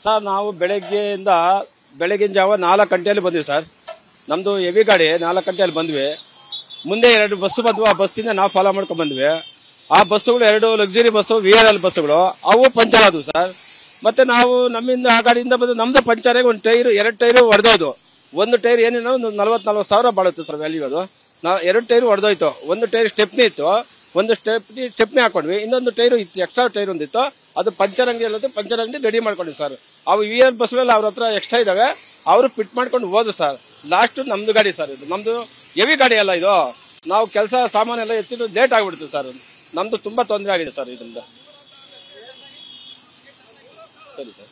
sir ನಾವು ಬೆಳಗ್ಗೆಯಿಂದ ಬೆಳಗಿನ ಜಾವ ನಾಲ್ಕು ಗಂಟೆಯಲ್ಲಿ ಬಂದ್ವಿ ಸರ್ ನಮ್ದು ಹೆವಿ ಗಾಡಿ ನಾಲ್ಕು ಗಂಟೆಯಲ್ಲಿ ಬಂದ್ವಿ ಮುಂದೆ ಎರಡು ಬಸ್ಸು ಬಂದ್ವು ಆ ಬಸ್ಸಿಂದ ನಾವು ಫಾಲೋ ಮಾಡ್ಕೊಂಡ್ ಬಂದ್ವಿ ಆ ಬಸ್ಸುಗಳು ಎರಡು luxury bus V R L ಬಸ್ಸುಗಳು ಅವು ಪಂಚರ್ ಆದವು ಸರ್ ಮತ್ತೆ ನಾವು ನಮ್ಮಿಂದ ಆ ಗಾಡಿಯಿಂದ ಬಂದು ನಮ್ದು ಪಂಚರ್ ಆಗಿ ಒಂದು ಟೈರ್ ಎರಡು ಟೈರ್ ಹೊಡೆದೋದು ಒಂದು ಟೈರ್ ಏನಿಲ್ಲ ಒಂದು ನಲ್ವತ್ ನಲ್ವತ್ತು ಸಾವಿರ ಬಾಳುತ್ತೆ ಸರ್ ವ್ಯಾಲ್ಯೂ ಅದು ನಾ ಎರಡು ಟೈರ್ ಹೊಡೆದೋಯ್ತು ಒಂದು ಟೈರ್ ಸ್ಟೆಪ್ನಿ ಇತ್ತು ಒಂದು ಸ್ಟೆಪ್ನಿ ಸ್ಟೆಪ್ನಿ ಹಾಕೊಂಡ್ವಿ ಇನ್ನೊಂದು ಟೈರ್ ಇತ್ತು ಎಕ್ಸ್ಟ್ರಾ ಟೈರ್ ಒಂದಿತ್ತು ಅದು ಪಂಚರ್ ಅಂಗಡಿ ಅಲ್ಲದೆ ಪಂಚರ್ ಅಂಗಡಿ ರೆಡಿ ಮಾಡ್ಕೊಂಡ್ವಿ ಸರ್ ಅವು ವಿ ಆರ್ ಬಸ್ಗಳಲ್ಲಿ ಅವ್ರ ಹತ್ರ ಎಕ್ಸ್ಟ್ರಾ ಇದಾವೆ ಅವರು ಫಿಟ್ ಮಾಡ್ಕೊಂಡು ಹೋದ್ರು ಸರ್ ಲಾಸ್ಟ್ ನಮ್ದು ಗಾಡಿ ಸರ್ ಇದು ನಮ್ದು ಹೆವಿ ಗಾಡಿ ಅಲ್ಲ ಇದು ನಾವು ಕೆಲಸ ಸಾಮಾನೆಲ್ಲ ಎತ್ತಿಟ್ಟು ಲೇಟ್ ಆಗ್ಬಿಡುತ್ತೆ ಸರ್ ನಮ್ದು ತುಂಬಾ ತೊಂದರೆ ಆಗಿದೆ ಸರ್ ಇದರಿಂದ ಸರಿ ಸರ್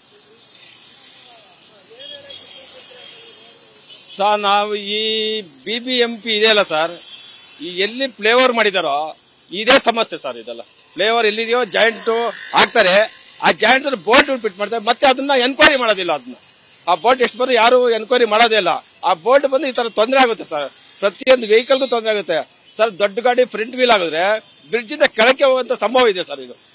ಸರ್ ನಾವು ಈ ಬಿ ಬಿ ಎಂ ಪಿ ಇದೆಯಲ್ಲ ಸರ್ ಈ ಎಲ್ಲಿ ಫ್ಲೇವರ್ ಮಾಡಿದಾರೋ ಇದೇ ಸಮಸ್ಯೆ ಸರ್ ಇದೆಲ್ಲ ಫ್ಲೇವರ್ ಎಲ್ಲಿದೆಯೋ ಜಾಯಿಂಟ್ ಹಾಕ್ತಾರೆ ಆ ಜಾಯಿಂಟ್ ಬೋಲ್ಟ್ ಫಿಟ್ ಮಾಡ್ತಾರೆ ಮತ್ತೆ ಅದನ್ನ ಎನ್ಕ್ವೈರಿ ಮಾಡೋದಿಲ್ಲ ಅದನ್ನ ಆ ಬೋಲ್ಟ್ ಎಷ್ಟು ಬಂದು ಯಾರು ಎನ್ಕ್ವೈರಿ ಮಾಡೋದೇ ಇಲ್ಲ ಆ ಬೋಲ್ಟ್ ಬಂದು ಈ ತರ ತೊಂದರೆ ಆಗುತ್ತೆ ಸರ್ ಪ್ರತಿಯೊಂದು ವೆಹಿಕಲ್ಗೂ ತೊಂದರೆ ಆಗುತ್ತೆ ಸರ್ ದೊಡ್ಡ ಗಾಡಿ ಫ್ರಂಟ್ ವೀಲ್ ಆಗಿದ್ರೆ ಬ್ರಿಡ್ಜ್ ಇಂದ ಕೆಳಕ್ಕೆ ಹೋಗುವಂತ ಸಂಭವ ಇದೆ ಸರ್ ಇದು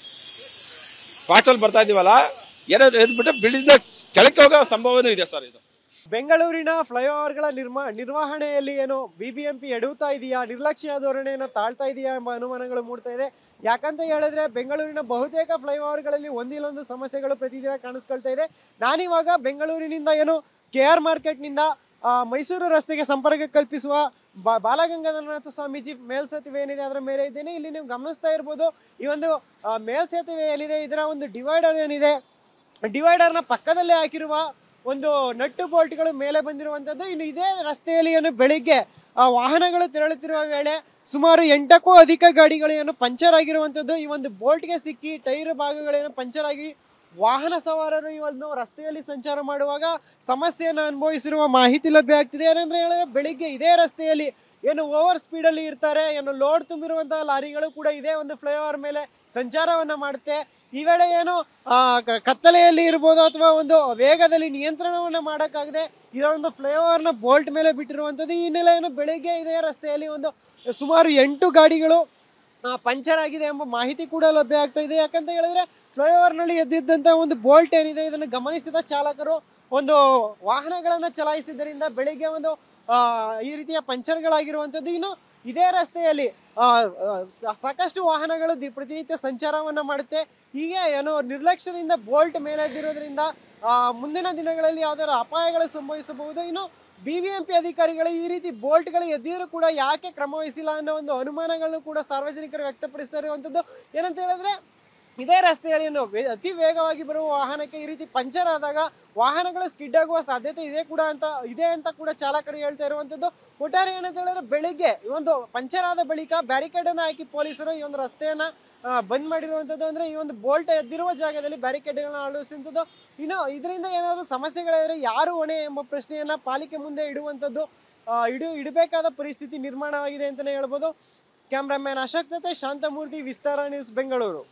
ಫಾಸ್ಟಲ್ಲಿ ಬರ್ತಾ ಇದೀವಲ್ಲ ಏನೋ ಎದ್ಬಿಟ್ಟು ಬ್ರಿಡ್ಜ್ ಕೆಳಕ್ಕೆ ಹೋಗೋ ಸಂಭವನೂ ಇದೆ ಸರ್ ಇದು ಬೆಂಗಳೂರಿನ ಫ್ಲೈಓವರ್ಗಳ ನಿರ್ಮಾ ನಿರ್ವಹಣೆಯಲ್ಲಿ ಏನು ಬಿಬಿಎಂಪಿ ಎಡುತ್ತಾ ಇದೆಯಾ ನಿರ್ಲಕ್ಷ್ಯ ಧೋರಣೆಯನ್ನು ತಾಳ್ತಾ ಇದೆಯಾ ಎಂಬ ಅನುಮಾನಗಳು ಮೂಡ್ತಾ ಇದೆ ಯಾಕಂತ ಹೇಳಿದ್ರೆ ಬೆಂಗಳೂರಿನ ಬಹುತೇಕ ಫ್ಲೈಓವರ್ಗಳಲ್ಲಿ ಒಂದಿಲ್ಲೊಂದು ಸಮಸ್ಯೆಗಳು ಪ್ರತಿದಿನ ಕಾಣಿಸ್ಕೊಳ್ತಾ ಇದೆ ನಾನಿವಾಗ ಬೆಂಗಳೂರಿನಿಂದ ಏನು ಕೆ ಆರ್ ಮಾರ್ಕೆಟ್ನಿಂದ ಆ, ಮೈಸೂರು ರಸ್ತೆಗೆ ಸಂಪರ್ಕ ಕಲ್ಪಿಸುವ ಬಾ ಬಾಲಗಂಗಾಧರನಾಥ ಸ್ವಾಮೀಜಿ ಮೇಲ್ಸೇತುವೆ ಏನಿದೆ ಅದರ ಮೇಲೆ ಇದ್ದೇನೆ ಇಲ್ಲಿ ನೀವು ಗಮನಿಸ್ತಾ ಇರ್ಬೋದು ಈ ಒಂದು ಆ, ಮೇಲ್ಸೇತುವೆ ಏನಿದೆ ಇದರ ಒಂದು ಡಿವೈಡರ್ ಏನಿದೆ ಡಿವೈಡರ್ನ ಪಕ್ಕದಲ್ಲೇ ಹಾಕಿರುವ ಒಂದು ನಟ್ಟು ಬೋಲ್ಟ್ಗಳು ಮೇಲೆ ಬಂದಿರುವಂತದ್ದು ಇನ್ನು ಇದೇ ರಸ್ತೆಯಲ್ಲಿ ಏನು ಬೆಳಿಗ್ಗೆ ಆ ವಾಹನಗಳು ತೆರಳುತ್ತಿರುವ ವೇಳೆ ಸುಮಾರು ಎಂಟಕ್ಕೂ ಅಧಿಕ ಗಾಡಿಗಳು ಏನು ಪಂಚರ್ ಆಗಿರುವಂತದ್ದು ಈ ಒಂದು ಬೋಲ್ಟ್ಗೆ ಸಿಕ್ಕಿ ಟೈರ್ ಭಾಗಗಳೇನು ಪಂಚರ್ ಆಗಿ ವಾಹನ ಸವಾರರು ಈ ಒಂದು ರಸ್ತೆಯಲ್ಲಿ ಸಂಚಾರ ಮಾಡುವಾಗ ಸಮಸ್ಯೆಯನ್ನು ಅನುಭವಿಸಿರುವ ಮಾಹಿತಿ ಲಭ್ಯ ಆಗ್ತಿದೆ ಏನಂದ್ರೆ ಹೇಳಿದ್ರೆ ಬೆಳಿಗ್ಗೆ ಇದೇ ರಸ್ತೆಯಲ್ಲಿ ಏನು ಓವರ್ ಸ್ಪೀಡ್ ಅಲ್ಲಿ ಇರ್ತಾರೆ ಏನು ಲೋಡ್ ತುಂಬಿರುವಂತಹ ಲಾರಿಗಳು ಕೂಡ ಇದೇ ಒಂದು ಫ್ಲೈಓವರ್ ಮೇಲೆ ಸಂಚಾರವನ್ನ ಮಾಡುತ್ತೆ ಈ ವೇಳೆ ಏನು ಆ, ಕ- ಕತ್ತಲೆಯಲ್ಲಿ ಇರ್ಬೋದು ಅಥವಾ ಒಂದು ವೇಗದಲ್ಲಿ ನಿಯಂತ್ರಣವನ್ನ ಮಾಡೋಕ್ಕಾಗದೆ ಇದೊಂದು ಫ್ಲೈಓವರ್ನ ಬೋಲ್ಟ್ ಮೇಲೆ ಬಿಟ್ಟಿರುವಂಥದ್ದು ಈ ಹಿನ್ನೆಲೆ ಏನು ಬೆಳಿಗ್ಗೆ ಇದೇ ರಸ್ತೆಯಲ್ಲಿ ಒಂದು ಸುಮಾರು ಎಂಟು ಗಾಡಿಗಳು ಆ, ಪಂಚರ್ ಆಗಿದೆ ಎಂಬ ಮಾಹಿತಿ ಕೂಡ ಲಭ್ಯ ಆಗ್ತಾ ಇದೆ ಯಾಕಂತ ಹೇಳಿದ್ರೆ ಫ್ಲೈಓವರ್ನಲ್ಲಿ ಎದ್ದಿದ್ದಂಥ ಒಂದು ಬೋಲ್ಟ್ ಏನಿದೆ ಇದನ್ನು ಗಮನಿಸಿದ ಚಾಲಕರು ಒಂದು ವಾಹನಗಳನ್ನು ಚಲಾಯಿಸಿದ್ದರಿಂದ ಬೆಳಿಗ್ಗೆ ಒಂದು ಆ, ಈ ರೀತಿಯ ಪಂಚರ್ಗಳಾಗಿರುವಂಥದ್ದು ಇನ್ನು ಇದೇ ರಸ್ತೆಯಲ್ಲಿ ಆ, ಆ, ಸ- ಸಾಕಷ್ಟು ವಾಹನಗಳು ದಿ- ಪ್ರತಿನಿತ್ಯ ಸಂಚಾರವನ್ನ ಮಾಡುತ್ತೆ ಹೀಗೆ ಏನೋ ನಿರ್ಲಕ್ಷ್ಯದಿಂದ ಬೋಲ್ಟ್ ಮೇಲೆದ್ದಿರೋದ್ರಿಂದ ಆ, ಮುಂದಿನ ದಿನಗಳಲ್ಲಿ ಯಾವ್ದಾದ್ರು ಅಪಾಯಗಳು ಸಂಭವಿಸಬಹುದು ಇನ್ನು ಬಿ ಬಿ ಎಂ ಪಿ ಅಧಿಕಾರಿಗಳು ಈ ರೀತಿ ಬೋಲ್ಟ್ಗಳು ಎದ್ದಿದ್ರು ಕೂಡ ಯಾಕೆ ಕ್ರಮ ವಹಿಸಿಲ್ಲ ಅನ್ನೋ ಒಂದು ಅನುಮಾನಗಳನ್ನು ಕೂಡ ಸಾರ್ವಜನಿಕರು ವ್ಯಕ್ತಪಡಿಸ್ತಾ ಇರುವಂಥದ್ದು ಏನಂತ ಹೇಳಿದ್ರೆ ಇದೇ ರಸ್ತೆಯಲ್ಲಿ ಏನು ವೇ- ಅತಿ ವೇಗವಾಗಿ ಬರುವ ವಾಹನಕ್ಕೆ ಈ ರೀತಿ ಪಂಚರ್ ಆದಾಗ ವಾಹನಗಳು ಸ್ಕಿಡ್ ಆಗುವ ಸಾಧ್ಯತೆ ಇದೆ ಕೂಡ ಅಂತ ಇದೆ ಅಂತ ಕೂಡ ಚಾಲಕರು ಹೇಳ್ತಾ ಇರುವಂತದ್ದು ಒಟ್ಟಾರೆ ಏನಂತ ಹೇಳಿದ್ರೆ ಬೆಳಿಗ್ಗೆ ಈ ಒಂದು ಪಂಚರ್ ಆದ ಬಳಿಕ ಬ್ಯಾರಿಕೇಡ್ ಅನ್ನ ಹಾಕಿ ಪೊಲೀಸರು ಈ ಒಂದು ರಸ್ತೆಯನ್ನ ಆ, ಬಂದ್ ಮಾಡಿರುವಂತದ್ದು ಅಂದ್ರೆ ಈ ಒಂದು ಬೋಲ್ಟ್ ಎದ್ದಿರುವ ಜಾಗದಲ್ಲಿ ಬ್ಯಾರಿಕೇಡ್ಗಳನ್ನ ಅಳವಡಿಸುವಂಥದ್ದು ಇನ್ನು ಇದರಿಂದ ಏನಾದರೂ ಸಮಸ್ಯೆಗಳಿದ್ರೆ ಯಾರು ಹೊಣೆ ಎಂಬ ಪ್ರಶ್ನೆಯನ್ನ ಪಾಲಿಕೆ ಮುಂದೆ ಇಡುವಂಥದ್ದು ಆ, ಇಡು ಇಡಬೇಕಾದ ಪರಿಸ್ಥಿತಿ ನಿರ್ಮಾಣವಾಗಿದೆ ಅಂತಲೇ ಹೇಳ್ಬೋದು ಕ್ಯಾಮ್ರಾಮ್ಯಾನ್ ಅಶೋಕ್ ಜೊತೆ ಶಾಂತಮೂರ್ತಿ ವಿಸ್ತಾರ ನ್ಯೂಸ್ ಬೆಂಗಳೂರು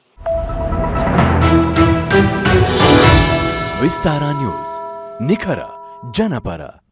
ವಿಸ್ತಾರ ನ್ಯೂಸ್ ನಿಖರ ಜನಪರ